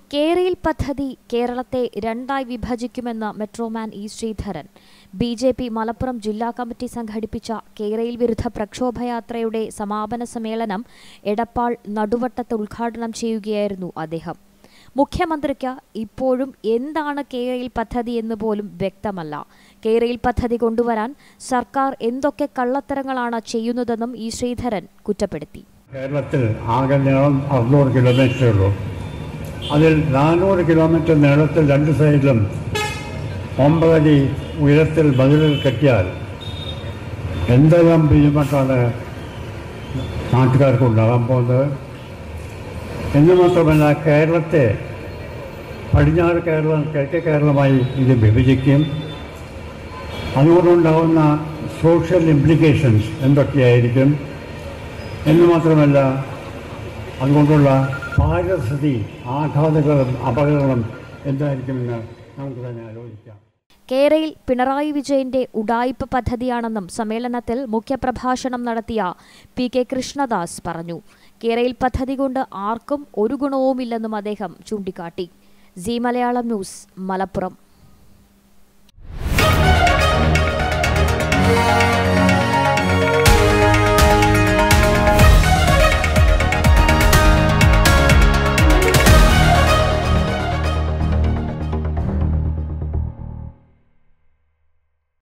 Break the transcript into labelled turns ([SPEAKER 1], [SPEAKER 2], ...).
[SPEAKER 1] കേരയിൽ പദ്ധതി കേരളത്തെ രണ്ടായി വിഭജിക്കുമെന്ന് metro man E Sreedharan B J P Malappuram ജില്ലാ കമ്മിറ്റി സംഘടിപ്പിച്ച കേരയിൽ വിരുദ്ധ പ്രക്ഷോഭയാത്രയുടെ സമാപന സമ്മേളനം എടപ്പാൾ നടുവട്ടത്ത് ഉദ്ഘാടനം ചെയ്യുകയായിരുന്നു അദ്ദേഹം മുഖ്യമന്ത്രിക്ക് ഇപ്പോഴും എന്താണ് കേരയിൽ പദ്ധതി എന്ന് പോലും വ്യക്തമല്ല കേരയിൽ പദ്ധതി കൊണ്ടുവരാൻ സർക്കാർ എന്തൊക്കെ കള്ളത്തരങ്ങളാണ് ചെയ്യുന്നതെന്നും ഇ ശ്രീധരൻ കുറ്റപ്പെടുത്തി
[SPEAKER 2] കേരളത്തിൽ ആകെ നീളം അറുന്നൂറ് കിലോമീറ്ററേ ഉള്ളൂ അതിൽ നാനൂറ് കിലോമീറ്റർ നീളത്തിൽ രണ്ട് സൈഡിലും ഒമ്പതടി ഉയരത്തിൽ മതിലുകൾ കെട്ടിയാൽ എന്തെല്ലാം ബുദ്ധിമുട്ടാണ് നാട്ടുകാർക്ക് ഉണ്ടാകാൻ പോകുന്നത് എന്ന് മാത്രമല്ല കേരളത്തെ പടിഞ്ഞാറ് കേരളം കിഴക്കേ കേരളമായി ഇത് വിഭജിക്കും അതുകൊണ്ടുണ്ടാകുന്ന സോഷ്യൽ ഇംപ്ലിക്കേഷൻസ് എന്തൊക്കെയായിരിക്കും എന്ന് മാത്രമല്ല അതുകൊണ്ടുള്ള പാരിസ്ഥിതി ആഘാതങ്ങളും അപകടങ്ങളും എന്തായിരിക്കുമെന്ന് നമുക്ക് തന്നെ ആലോചിക്കാം
[SPEAKER 1] കേരയിൽ പിണറായി വിജയന്റെ ഉഡായിപ്പ് പദ്ധതിയാണെന്നും സമ്മേളനത്തിൽ മുഖ്യപ്രഭാഷണം നടത്തിയ പി കെ കൃഷ്ണദാസ് പറഞ്ഞു കേരയിൽ പദ്ധതി കൊണ്ട് ആർക്കും ഒരു ഗുണവുമില്ലെന്നും അദ്ദേഹം ചൂണ്ടിക്കാട്ടി സി മലയാളം ന്യൂസ് മലപ്പുറം